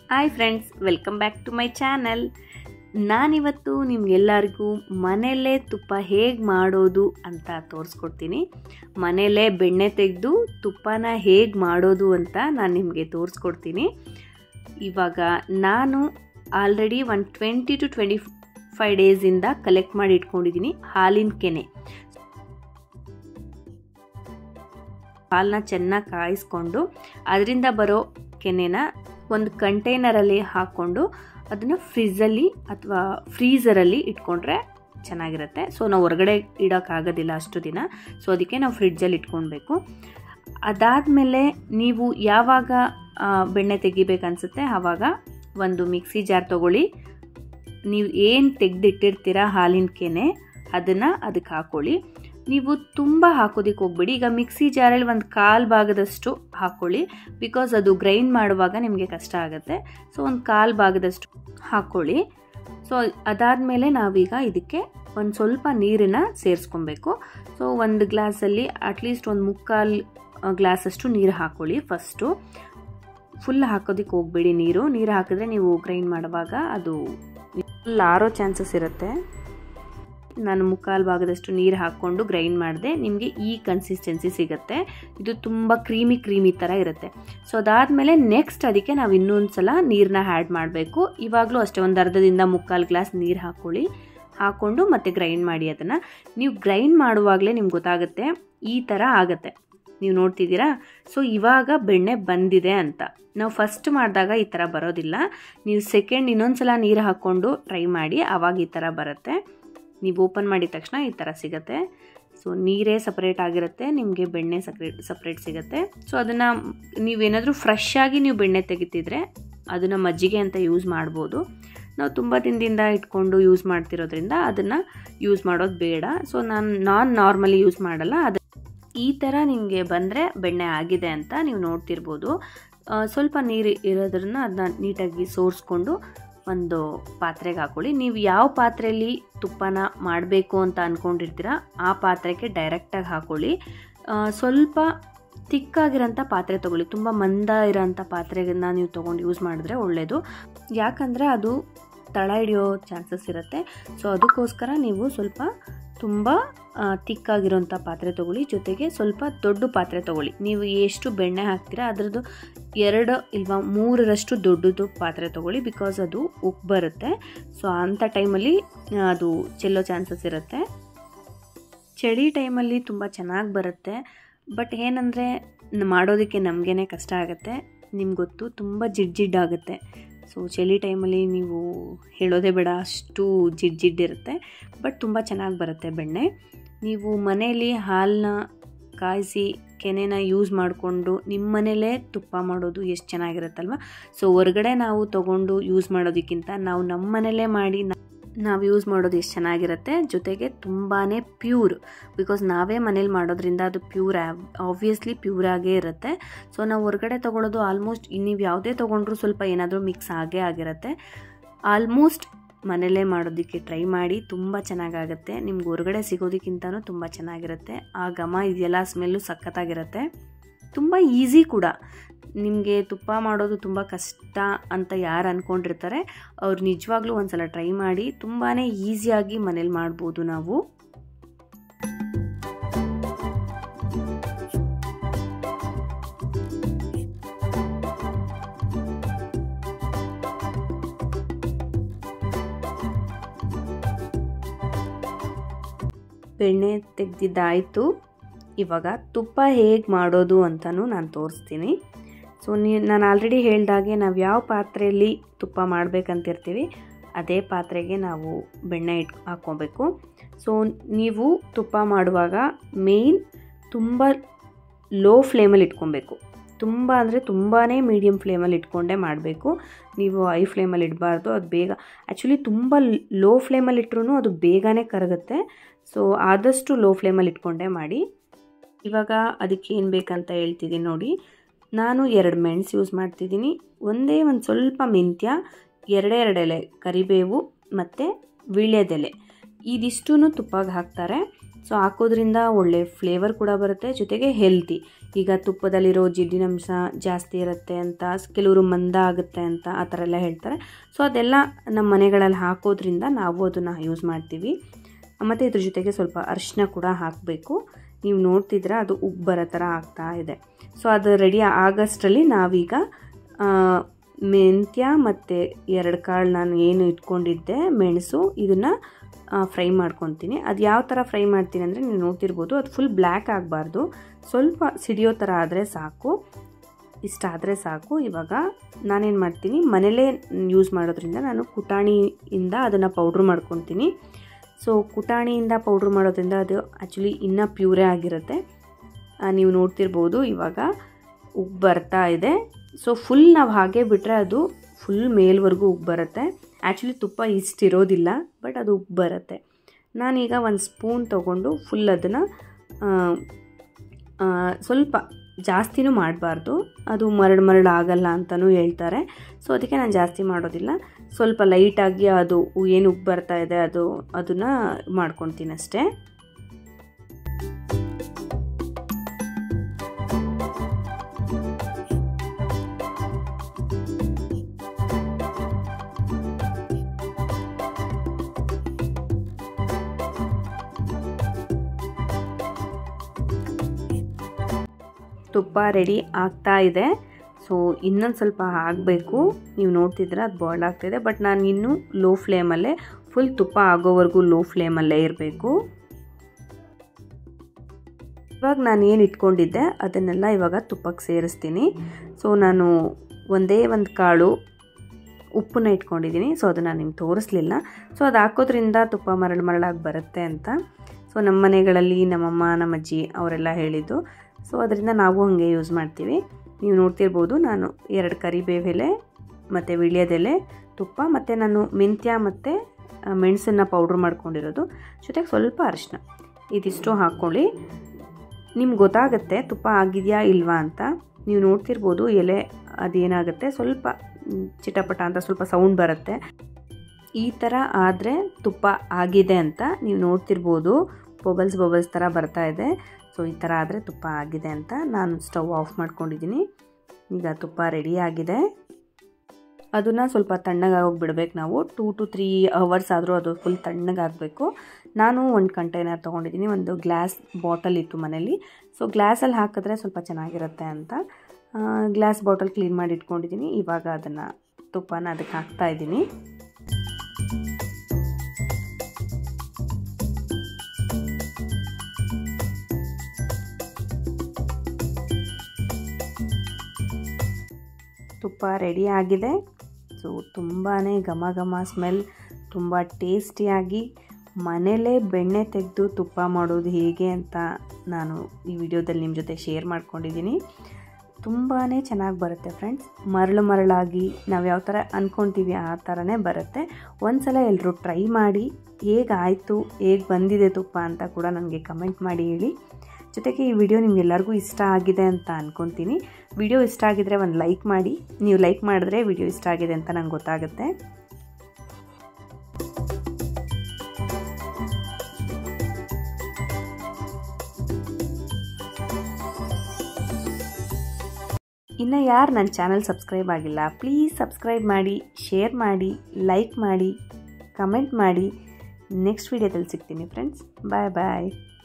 hi friends welcome back to my channel ನಾನಿವತ್ತು ನಿಮ್ಗೆಲ್ಲರಿಗೂ ಮನೆಯಲ್ಲೇ ತುಪ್ಪ ಹೇಗೆ ಮಾಡೋದು ಅಂತ ತೋರಿಸ್ಕೊಡ್ತೀನಿ ಮನೆಯಲ್ಲೇ ಬೆಣ್ಣೆ ತೆಗೆದು ತುಪ್ಪನ ಹೇಗೆ ಮಾಡೋದು ಅಂತ ನಾನು ನಿಮಗೆ ತೋರಿಸ್ಕೊಡ್ತೀನಿ ಇವಾಗ ನಾನು ಆಲ್ರೆಡಿ ಒಂದು ಟ್ವೆಂಟಿ ಟು ಟ್ವೆಂಟಿ ಫೈವ್ ಡೇಸಿಂದ ಕಲೆಕ್ಟ್ ಮಾಡಿ ಇಟ್ಕೊಂಡಿದ್ದೀನಿ ಹಾಲಿನ ಕೆನೆ ಹಾಲನ್ನ ಚೆನ್ನಾಗಿ ಕಾಯಿಸ್ಕೊಂಡು ಅದರಿಂದ ಬರೋ ಕೆನೆನ ಒಂದು ಕಂಟೈನರಲ್ಲಿ ಹಾಕ್ಕೊಂಡು ಅದನ್ನು ಫ್ರಿಜ್ಜಲ್ಲಿ ಅಥವಾ ಫ್ರೀಝರಲ್ಲಿ ಇಟ್ಕೊಂಡ್ರೆ ಚೆನ್ನಾಗಿರುತ್ತೆ ಸೊ ನಾವು ಹೊರಗಡೆ ಇಡೋಕ್ಕಾಗೋದಿಲ್ಲ ಅಷ್ಟು ದಿನ ಸೊ ಅದಕ್ಕೆ ನಾವು ಫ್ರಿಡ್ಜಲ್ಲಿ ಇಟ್ಕೊಳ್ಬೇಕು ಅದಾದಮೇಲೆ ನೀವು ಯಾವಾಗ ಬೆಣ್ಣೆ ತೆಗಿಬೇಕನ್ಸುತ್ತೆ ಆವಾಗ ಒಂದು ಮಿಕ್ಸಿ ಜಾರ್ ತೊಗೊಳ್ಳಿ ನೀವು ಏನು ತೆಗೆದಿಟ್ಟಿರ್ತೀರ ಹಾಲಿನ ಕೆನೆ ಅದನ್ನು ಅದಕ್ಕೆ ಹಾಕ್ಕೊಳ್ಳಿ ನೀವು ತುಂಬ ಹಾಕೋದಕ್ಕೆ ಹೋಗ್ಬೇಡಿ ಈಗ ಮಿಕ್ಸಿ ಜಾರಲ್ಲಿ ಒಂದು ಕಾಲು ಭಾಗದಷ್ಟು ಹಾಕ್ಕೊಳ್ಳಿ ಬಿಕಾಸ್ ಅದು ಗ್ರೈಂಡ್ ಮಾಡುವಾಗ ನಿಮಗೆ ಕಷ್ಟ ಆಗುತ್ತೆ ಸೊ ಒಂದು ಕಾಲು ಭಾಗದಷ್ಟು ಹಾಕ್ಕೊಳ್ಳಿ ಸೊ ಅದಾದಮೇಲೆ ನಾವೀಗ ಇದಕ್ಕೆ ಒಂದು ಸ್ವಲ್ಪ ನೀರನ್ನು ಸೇರಿಸ್ಕೊಬೇಕು ಸೊ ಒಂದು ಗ್ಲಾಸಲ್ಲಿ ಅಟ್ಲೀಸ್ಟ್ ಒಂದು ಮುಕ್ಕಾಲು ಗ್ಲಾಸಷ್ಟು ನೀರು ಹಾಕ್ಕೊಳ್ಳಿ ಫಸ್ಟು ಫುಲ್ ಹಾಕೋದಕ್ಕೆ ಹೋಗಬೇಡಿ ನೀರು ನೀರು ಹಾಕಿದ್ರೆ ನೀವು ಗ್ರೈಂಡ್ ಮಾಡುವಾಗ ಅದು ಫುಲ್ ಆರೋ ಚಾನ್ಸಸ್ ಇರುತ್ತೆ ನಾನು ಮುಕ್ಕಾಲು ಭಾಗದಷ್ಟು ನೀರು ಹಾಕ್ಕೊಂಡು ಗ್ರೈಂಡ್ ಮಾಡಿದೆ ನಿಮಗೆ ಈ ಕನ್ಸಿಸ್ಟೆನ್ಸಿ ಸಿಗುತ್ತೆ ಇದು ತುಂಬ ಕ್ರೀಮಿ ಕ್ರೀಮಿ ಥರ ಇರುತ್ತೆ ಸೊ ಅದಾದಮೇಲೆ ನೆಕ್ಸ್ಟ್ ಅದಕ್ಕೆ ನಾವು ಇನ್ನೊಂದು ಸಲ ನೀರನ್ನ ಆ್ಯಡ್ ಮಾಡಬೇಕು ಇವಾಗಲೂ ಅಷ್ಟೇ ಒಂದು ಅರ್ಧದಿಂದ ಮುಕ್ಕಾಲು ಗ್ಲಾಸ್ ನೀರು ಹಾಕ್ಕೊಳ್ಳಿ ಹಾಕ್ಕೊಂಡು ಮತ್ತೆ ಗ್ರೈಂಡ್ ಮಾಡಿ ಅದನ್ನು ನೀವು ಗ್ರೈಂಡ್ ಮಾಡುವಾಗಲೇ ನಿಮ್ಗೆ ಗೊತ್ತಾಗುತ್ತೆ ಈ ಥರ ಆಗುತ್ತೆ ನೀವು ನೋಡ್ತಿದ್ದೀರಾ ಸೊ ಇವಾಗ ಬೆಣ್ಣೆ ಬಂದಿದೆ ಅಂತ ನಾವು ಫಸ್ಟ್ ಮಾಡಿದಾಗ ಈ ಥರ ಬರೋದಿಲ್ಲ ನೀವು ಸೆಕೆಂಡ್ ಇನ್ನೊಂದು ಸಲ ನೀರು ಹಾಕ್ಕೊಂಡು ಟ್ರೈ ಮಾಡಿ ಆವಾಗ ಈ ಥರ ಬರುತ್ತೆ ನೀವು ಓಪನ್ ಮಾಡಿದ ತಕ್ಷಣ ಈ ಥರ ಸಿಗುತ್ತೆ ಸೊ ನೀರೇ ಸಪ್ರೇಟ್ ಆಗಿರುತ್ತೆ ನಿಮಗೆ ಬೆಣ್ಣೆ ಸಪ್ರೇಟ್ ಸಪ್ರೇಟ್ ಸಿಗುತ್ತೆ ಸೊ ಅದನ್ನು ನೀವೇನಾದರೂ ಫ್ರೆಶ್ ಆಗಿ ನೀವು ಬೆಣ್ಣೆ ತೆಗಿತಿದ್ರೆ ಅದನ್ನು ಮಜ್ಜಿಗೆ ಅಂತ ಯೂಸ್ ಮಾಡ್ಬೋದು ನಾವು ತುಂಬ ದಿನದಿಂದ ಇಟ್ಕೊಂಡು ಯೂಸ್ ಮಾಡ್ತಿರೋದ್ರಿಂದ ಅದನ್ನು ಯೂಸ್ ಮಾಡೋದು ಬೇಡ ಸೊ ನಾನು ನಾನ್ ನಾರ್ಮಲಿ ಯೂಸ್ ಮಾಡಲ್ಲ ಅದು ಈ ಥರ ನಿಮಗೆ ಬಂದರೆ ಬೆಣ್ಣೆ ಆಗಿದೆ ಅಂತ ನೀವು ನೋಡ್ತಿರ್ಬೋದು ಸ್ವಲ್ಪ ನೀರು ಇರೋದ್ರನ್ನ ಅದನ್ನ ನೀಟಾಗಿ ಸೋರಿಸ್ಕೊಂಡು ಒಂದು ಪಾತ್ರೆಗೆ ಹಾಕೊಳ್ಳಿ ನೀವು ಯಾವ ಪಾತ್ರೆಯಲ್ಲಿ ತುಪ್ಪನ ಮಾಡಬೇಕು ಅಂತ ಅಂದ್ಕೊಂಡಿರ್ತೀರ ಆ ಪಾತ್ರೆಗೆ ಡೈರೆಕ್ಟಾಗಿ ಹಾಕೊಳ್ಳಿ ಸ್ವಲ್ಪ ತಿಕ್ಕಾಗಿರೋಂಥ ಪಾತ್ರೆ ತೊಗೊಳ್ಳಿ ತುಂಬ ಮಂದ ಇರೋಂಥ ಪಾತ್ರೆಗಳನ್ನ ನೀವು ತೊಗೊಂಡು ಯೂಸ್ ಮಾಡಿದ್ರೆ ಒಳ್ಳೆಯದು ಯಾಕಂದರೆ ಅದು ತಳ ಹಿಡಿಯೋ ಚಾನ್ಸಸ್ ಇರುತ್ತೆ ಸೊ ಅದಕ್ಕೋಸ್ಕರ ನೀವು ಸ್ವಲ್ಪ ತುಂಬ ತಿಕ್ಕಾಗಿರೋಂಥ ಪಾತ್ರೆ ತೊಗೊಳ್ಳಿ ಜೊತೆಗೆ ಸ್ವಲ್ಪ ದೊಡ್ಡ ಪಾತ್ರೆ ತೊಗೊಳ್ಳಿ ನೀವು ಎಷ್ಟು ಬೆಣ್ಣೆ ಹಾಕ್ತೀರಾ ಅದರದ್ದು ಎರಡು ಇಲ್ವಾ ಮೂರರಷ್ಟು ದೊಡ್ಡದು ಪಾತ್ರೆ ತೊಗೊಳ್ಳಿ ಬಿಕಾಸ್ ಅದು ಉಪ್ಪು ಬರುತ್ತೆ ಸೊ ಅಂಥ ಟೈಮಲ್ಲಿ ಅದು ಚೆಲ್ಲೋ ಚಾನ್ಸಸ್ ಇರುತ್ತೆ ಚಳಿ ಟೈಮಲ್ಲಿ ತುಂಬ ಚೆನ್ನಾಗಿ ಬರುತ್ತೆ ಬಟ್ ಏನಂದರೆ ಮಾಡೋದಕ್ಕೆ ನಮಗೇ ಕಷ್ಟ ಆಗುತ್ತೆ ನಿಮ್ಗೆ ಗೊತ್ತು ತುಂಬ ಜಿಡ್ ಜಿಡ್ ಆಗುತ್ತೆ ಸೊ ಚಳಿ ಟೈಮಲ್ಲಿ ನೀವು ಹೇಳೋದೇ ಬೇಡ ಅಷ್ಟು ಜಿಡ್ ಜಿಡ್ ಇರುತ್ತೆ ಬಟ್ ತುಂಬ ಚೆನ್ನಾಗಿ ಬರುತ್ತೆ ಬೆಣ್ಣೆ ನೀವು ಮನೆಯಲ್ಲಿ ಹಾಲನ್ನ ಕಾಯಿಸಿ ಕೆನೆನ ಯೂಸ್ ಮಾಡಿಕೊಂಡು ನಿಮ್ಮ ಮನೇಲೇ ತುಪ್ಪ ಮಾಡೋದು ಎಷ್ಟು ಚೆನ್ನಾಗಿರುತ್ತಲ್ವ ಸೊ ಹೊರಗಡೆ ನಾವು ತೊಗೊಂಡು ಯೂಸ್ ಮಾಡೋದಕ್ಕಿಂತ ನಾವು ನಮ್ಮ ಮನೇಲೇ ಮಾಡಿ ನಾವು ಯೂಸ್ ಮಾಡೋದು ಎಷ್ಟು ಚೆನ್ನಾಗಿರುತ್ತೆ ಜೊತೆಗೆ ತುಂಬಾ ಪ್ಯೂರ್ ಬಿಕಾಸ್ ನಾವೇ ಮನೇಲಿ ಮಾಡೋದ್ರಿಂದ ಅದು ಪ್ಯೂರ್ ಆಬ್ವಿಯಸ್ಲಿ ಪ್ಯೂರ್ ಆಗೇ ಇರುತ್ತೆ ಸೊ ನಾವು ಹೊರಗಡೆ ತೊಗೊಳೋದು ಆಲ್ಮೋಸ್ಟ್ ನೀವು ಯಾವುದೇ ತೊಗೊಂಡ್ರೂ ಸ್ವಲ್ಪ ಏನಾದರೂ ಮಿಕ್ಸ್ ಆಗೇ ಆಗಿರುತ್ತೆ ಆಲ್ಮೋಸ್ಟ್ ಮನೇಲೇ ಮಾಡೋದಕ್ಕೆ ಟ್ರೈ ಮಾಡಿ ತುಂಬ ಚೆನ್ನಾಗಾಗುತ್ತೆ ನಿಮ್ಗೆ ಹೊರಗಡೆ ಸಿಗೋದಕ್ಕಿಂತನೂ ತುಂಬ ಚೆನ್ನಾಗಿರುತ್ತೆ ಆ ಘಮ ಇದೆಲ್ಲ ಸ್ಮೆಲ್ಲು ಸಖತ್ತಾಗಿರುತ್ತೆ ತುಂಬ ಈಸಿ ಕೂಡ ನಿಮಗೆ ತುಪ್ಪ ಮಾಡೋದು ತುಂಬ ಕಷ್ಟ ಅಂತ ಯಾರು ಅಂದ್ಕೊಂಡಿರ್ತಾರೆ ಅವ್ರು ನಿಜವಾಗ್ಲೂ ಒಂದು ಸಲ ಟ್ರೈ ಮಾಡಿ ತುಂಬಾ ಈಸಿಯಾಗಿ ಮನೇಲಿ ಮಾಡ್ಬೋದು ನಾವು ಬೆಣ್ಣೆ ತೆಗೆದಿದ್ದಾಯಿತು ಇವಾಗ ತುಪ್ಪ ಹೇಗೆ ಮಾಡೋದು ಅಂತಲೂ ನಾನು ತೋರಿಸ್ತೀನಿ ಸೊ ನೀ ನಾನು ಆಲ್ರೆಡಿ ಹೇಳ್ದಾಗೆ ನಾವು ಯಾವ ಪಾತ್ರೆಯಲ್ಲಿ ತುಪ್ಪ ಮಾಡಬೇಕಂತಿರ್ತೀವಿ ಅದೇ ಪಾತ್ರೆಗೆ ನಾವು ಬೆಣ್ಣೆ ಇಟ್ ಹಾಕ್ಕೋಬೇಕು ಸೊ ನೀವು ತುಪ್ಪ ಮಾಡುವಾಗ ಮೇಯ್ನ್ ತುಂಬ ಲೋ ಫ್ಲೇಮಲ್ಲಿ ಇಟ್ಕೊಬೇಕು ತುಂಬ ಅಂದರೆ ತುಂಬಾ ಮೀಡಿಯಮ್ ಫ್ಲೇಮಲ್ಲಿ ಇಟ್ಕೊಂಡೇ ಮಾಡಬೇಕು ನೀವು ಐ ಫ್ಲೇಮಲ್ಲಿ ಇಡಬಾರ್ದು ಅದು ಬೇಗ ಆ್ಯಕ್ಚುಲಿ ತುಂಬ ಲೋ ಫ್ಲೇಮಲ್ಲಿ ಇಟ್ರೂ ಅದು ಬೇಗನೆ ಕರಗುತ್ತೆ ಸೊ ಆದಷ್ಟು ಲೋ ಫ್ಲೇಮಲ್ಲಿ ಇಟ್ಕೊಂಡೇ ಮಾಡಿ ಇವಾಗ ಅದಕ್ಕೆ ಏನು ಬೇಕಂತ ಹೇಳ್ತಿದ್ದೀನಿ ನೋಡಿ ನಾನು ಎರಡು ಮೆಣಸು ಯೂಸ್ ಮಾಡ್ತಿದ್ದೀನಿ ಒಂದೇ ಒಂದು ಸ್ವಲ್ಪ ಮೆಂತ್ಯ ಎರಡೇ ಎರಡು ಎಲೆ ಕರಿಬೇವು ಮತ್ತು ವೀಳ್ಯದೆಲೆ ಇದಿಷ್ಟೂ ತುಪ್ಪಾಗಿ ಹಾಕ್ತಾರೆ ಸೊ ಹಾಕೋದ್ರಿಂದ ಒಳ್ಳೆ ಫ್ಲೇವರ್ ಕೂಡ ಬರುತ್ತೆ ಜೊತೆಗೆ ಹೆಲ್ತಿ ಈಗ ತುಪ್ಪದಲ್ಲಿರೋ ಜಿಡ್ಡಿನಂಶ ಜಾಸ್ತಿ ಇರುತ್ತೆ ಅಂತ ಕೆಲವರು ಮಂದ ಆಗುತ್ತೆ ಅಂತ ಆ ಥರ ಎಲ್ಲ ಹೇಳ್ತಾರೆ ಸೊ ಅದೆಲ್ಲ ನಮ್ಮ ಮನೆಗಳಲ್ಲಿ ಹಾಕೋದ್ರಿಂದ ನಾವು ಅದನ್ನು ಯೂಸ್ ಮಾಡ್ತೀವಿ ಮತ್ತು ಇದ್ರ ಜೊತೆಗೆ ಸ್ವಲ್ಪ ಅರಿಶಿನ ಕೂಡ ಹಾಕಬೇಕು ನೀವು ನೋಡ್ತಿದ್ರೆ ಅದು ಉಬ್ಬು ಬರೋ ಥರ ಆಗ್ತಾ ಇದೆ ಸೊ ಅದು ರೆಡಿ ಆಗಸ್ಟ್ರಲ್ಲಿ ನಾವೀಗ ಮೆಂತ್ಯ ಮತ್ತು ಎರಡು ಕಾಳು ನಾನು ಏನು ಇಟ್ಕೊಂಡಿದ್ದೆ ಮೆಣಸು ಇದನ್ನು ಫ್ರೈ ಮಾಡ್ಕೊತೀನಿ ಅದು ಯಾವ ಥರ ಫ್ರೈ ಮಾಡ್ತೀನಿ ಅಂದರೆ ನೀವು ನೋಡ್ತಿರ್ಬೋದು ಅದು ಫುಲ್ ಬ್ಲ್ಯಾಕ್ ಆಗಬಾರ್ದು ಸ್ವಲ್ಪ ಸಿಡಿಯೋ ಥರ ಆದರೆ ಸಾಕು ಇಷ್ಟ ಆದರೆ ಸಾಕು ಇವಾಗ ನಾನೇನು ಮಾಡ್ತೀನಿ ಮನೇಲೇ ಯೂಸ್ ಮಾಡೋದ್ರಿಂದ ನಾನು ಕುಟಾಣಿಯಿಂದ ಅದನ್ನು ಪೌಡ್ರ್ ಮಾಡ್ಕೊತೀನಿ ಸೊ ಕುಟಾಣಿಯಿಂದ ಪೌಡ್ರ್ ಮಾಡೋದ್ರಿಂದ ಅದು ಆ್ಯಕ್ಚುಲಿ ಇನ್ನೂ ಪ್ಯೂರೇ ಆಗಿರುತ್ತೆ ನೀವು ನೋಡ್ತಿರ್ಬೋದು ಇವಾಗ ಉಪ್ಪು ಬರ್ತಾ ಇದೆ ಸೊ ಫುಲ್ ನಾವು ಹಾಗೆ ಬಿಟ್ಟರೆ ಅದು ಫುಲ್ ಮೇಲ್ವರೆಗೂ ಉಪ್ಪು ಬರುತ್ತೆ ಆ್ಯಕ್ಚುಲಿ ತುಪ್ಪ ಇಷ್ಟಿರೋದಿಲ್ಲ ಬಟ್ ಅದು ಉಪ್ಪು ಬರುತ್ತೆ ನಾನೀಗ ಒಂದು ಸ್ಪೂನ್ ತೊಗೊಂಡು ಫುಲ್ ಅದನ್ನು ಸ್ವಲ್ಪ ಜಾಸ್ತಿನೂ ಮಾಡಬಾರ್ದು ಅದು ಮರಳು ಮರಳು ಆಗಲ್ಲ ಅಂತಲೂ ಹೇಳ್ತಾರೆ ಸೊ ಅದಕ್ಕೆ ನಾನು ಜಾಸ್ತಿ ಮಾಡೋದಿಲ್ಲ ಸ್ವಲ್ಪ ಲೈಟಾಗಿ ಅದು ಏನು ಉಪ್ಪು ಬರ್ತಾ ಇದೆ ಅದು ಅದನ್ನು ಮಾಡ್ಕೊತೀನಿ ಅಷ್ಟೇ ತುಪ್ಪ ರೆಡಿ ಆಗ್ತಾ ಇದೆ ಸೊ ಇನ್ನೊಂದು ಸ್ವಲ್ಪ ಆಗಬೇಕು ನೀವು ನೋಡ್ತಿದ್ರೆ ಅದು ಬಾಯ್ಲ್ ಆಗ್ತಾಯಿದೆ ಬಟ್ ನಾನು ಇನ್ನೂ ಲೋ ಫ್ಲೇಮಲ್ಲೇ ಫುಲ್ ತುಪ್ಪ ಆಗೋವರೆಗೂ ಲೋ ಫ್ಲೇಮಲ್ಲೇ ಇರಬೇಕು ಇವಾಗ ನಾನು ಏನು ಇಟ್ಕೊಂಡಿದ್ದೆ ಅದನ್ನೆಲ್ಲ ಇವಾಗ ತುಪ್ಪಕ್ಕೆ ಸೇರಿಸ್ತೀನಿ ಸೊ ನಾನು ಒಂದೇ ಒಂದು ಕಾಳು ಉಪ್ಪನ್ನ ಇಟ್ಕೊಂಡಿದ್ದೀನಿ ಸೊ ಅದನ್ನು ನಿಮ್ಗೆ ತೋರಿಸ್ಲಿಲ್ಲ ಸೊ ಅದು ಹಾಕೋದ್ರಿಂದ ತುಪ್ಪ ಮರಳು ಮರಳಾಗಿ ಬರುತ್ತೆ ಅಂತ ಸೊ ನಮ್ಮ ಮನೆಗಳಲ್ಲಿ ನಮ್ಮಮ್ಮ ನಮ್ಮ ಅಜ್ಜಿ ಅವರೆಲ್ಲ ಹೇಳಿದ್ದು ಸೊ ಅದರಿಂದ ನಾವು ಹಾಗೆ ಯೂಸ್ ಮಾಡ್ತೀವಿ ನೀವು ನೋಡ್ತಿರ್ಬೋದು ನಾನು ಎರಡು ಕರಿಬೇವೆಲೆ ಮತ್ತು ವಿಳ್ಯದೆಲೆ ತುಪ್ಪ ಮತ್ತು ನಾನು ಮೆಂತ್ಯ ಮತ್ತು ಮೆಣಸನ್ನು ಪೌಡ್ರ್ ಮಾಡ್ಕೊಂಡಿರೋದು ಜೊತೆಗೆ ಸ್ವಲ್ಪ ಅರಿಶಿನ ಇದಿಷ್ಟು ಹಾಕ್ಕೊಳ್ಳಿ ನಿಮ್ಗೆ ಗೊತ್ತಾಗುತ್ತೆ ತುಪ್ಪ ಆಗಿದೆಯಾ ಇಲ್ವಾ ಅಂತ ನೀವು ನೋಡ್ತಿರ್ಬೋದು ಎಲೆ ಅದೇನಾಗುತ್ತೆ ಸ್ವಲ್ಪ ಚಿಟಪಟ ಅಂತ ಸ್ವಲ್ಪ ಸೌಂಡ್ ಬರುತ್ತೆ ಈ ಥರ ಆದರೆ ತುಪ್ಪ ಆಗಿದೆ ಅಂತ ನೀವು ನೋಡ್ತಿರ್ಬೋದು ಬಬಲ್ಸ್ ಬಬಲ್ಸ್ ಥರ ಬರ್ತಾ ಇದೆ ಸೊ ಈ ಥರ ಆದರೆ ತುಪ್ಪ ಆಗಿದೆ ಅಂತ ನಾನು ಸ್ಟವ್ ಆಫ್ ಮಾಡ್ಕೊಂಡಿದ್ದೀನಿ ಈಗ ತುಪ್ಪ ರೆಡಿ ಆಗಿದೆ ಅದನ್ನು ಸ್ವಲ್ಪ ತಣ್ಣಗಾಗಿ ಬಿಡಬೇಕು ನಾವು ಟೂ ಟು ತ್ರೀ ಅವರ್ಸ್ ಆದರೂ ಅದು ಫುಲ್ ತಣ್ಣಗಾಗಬೇಕು ನಾನು ಒಂದು ಕಂಟೈನರ್ ತೊಗೊಂಡಿದ್ದೀನಿ ಒಂದು ಗ್ಲಾಸ್ ಬಾಟಲ್ ಇತ್ತು ಮನೇಲಿ ಸೊ ಗ್ಲಾಸಲ್ಲಿ ಹಾಕಿದ್ರೆ ಸ್ವಲ್ಪ ಚೆನ್ನಾಗಿರುತ್ತೆ ಅಂತ ಗ್ಲಾಸ್ ಬಾಟಲ್ ಕ್ಲೀನ್ ಮಾಡಿ ಇಟ್ಕೊಂಡಿದ್ದೀನಿ ಇವಾಗ ಅದನ್ನು ತುಪ್ಪನ ಅದಕ್ಕೆ ಹಾಕ್ತಾ ಇದ್ದೀನಿ ತುಪ್ಪ ರೆಡಿ ಆಗಿದೆ ಸೊ ತುಂಬಾ ಘಮ ಘಮ ಸ್ಮೆಲ್ ತುಂಬ ಟೇಸ್ಟಿಯಾಗಿ ಮನೇಲೇ ಬೆಣ್ಣೆ ತೆಗೆದು ತುಪ್ಪ ಮಾಡೋದು ಹೇಗೆ ಅಂತ ನಾನು ಈ ವಿಡಿಯೋದಲ್ಲಿ ನಿಮ್ಮ ಜೊತೆ ಶೇರ್ ಮಾಡ್ಕೊಂಡಿದ್ದೀನಿ ತುಂಬಾ ಚೆನ್ನಾಗಿ ಬರುತ್ತೆ ಫ್ರೆಂಡ್ಸ್ ಮರಳು ಮರಳಾಗಿ ನಾವು ಯಾವ ಥರ ಅಂದ್ಕೊತೀವಿ ಆ ಥರನೇ ಬರುತ್ತೆ ಒಂದು ಸಲ ಎಲ್ಲರೂ ಟ್ರೈ ಮಾಡಿ ಹೇಗಾಯಿತು ಹೇಗೆ ಬಂದಿದೆ ತುಪ್ಪ ಅಂತ ಕೂಡ ನನಗೆ ಕಮೆಂಟ್ ಮಾಡಿ ಹೇಳಿ ಜೊತೆಗೆ ಈ ವಿಡಿಯೋ ನಿಮ್ಗೆಲ್ಲರಿಗೂ ಇಷ್ಟ ಆಗಿದೆ ಅಂತ ಅಂದ್ಕೊತೀನಿ ವಿಡಿಯೋ ಇಷ್ಟ ಆಗಿದ್ರೆ ಒಂದು ಲೈಕ್ ಮಾಡಿ ನೀವು ಲೈಕ್ ಮಾಡಿದ್ರೆ ವಿಡಿಯೋ ಇಷ್ಟ ಆಗಿದೆ ಅಂತ ನಂಗೆ ಗೊತ್ತಾಗುತ್ತೆ ಇನ್ನು ಯಾರು ನನ್ನ ಚಾನಲ್ ಸಬ್ಸ್ಕ್ರೈಬ್ ಆಗಿಲ್ಲ ಪ್ಲೀಸ್ ಸಬ್ಸ್ಕ್ರೈಬ್ ಮಾಡಿ ಶೇರ್ ಮಾಡಿ ಲೈಕ್ ಮಾಡಿ ಕಮೆಂಟ್ ಮಾಡಿ ನೆಕ್ಸ್ಟ್ ವೀಡಿಯೋದಲ್ಲಿ ಸಿಗ್ತೀನಿ ಫ್ರೆಂಡ್ಸ್ ಬಾಯ್ ಬಾಯ್